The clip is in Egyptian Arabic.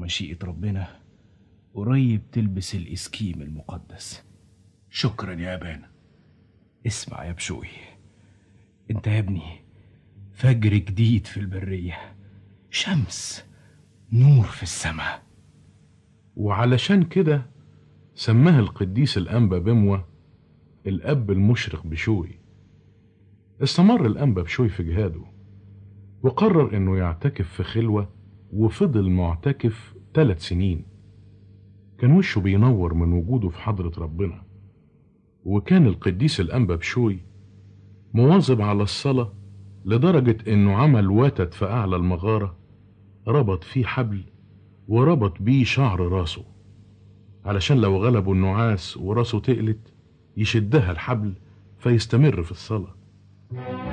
ومشيئة ربنا قريب تلبس الإسكيم المقدس شكرا يا أبانا اسمع يا بشوي انت يا ابني فجر جديد في البرية شمس نور في السماء وعلشان كده سماها القديس الأنبا بموة الأب المشرق بشوي استمر الأنبا بشوي في جهاده وقرر إنه يعتكف في خلوة وفضل معتكف ثلاث سنين كان وشه بينور من وجوده في حضرة ربنا وكان القديس الأنبا بشوي مواظب على الصلاة لدرجة إنه عمل وتد في أعلى المغارة ربط فيه حبل وربط بيه شعر راسه علشان لو غلبه النعاس وراسه تقلت يشدها الحبل فيستمر في الصلاة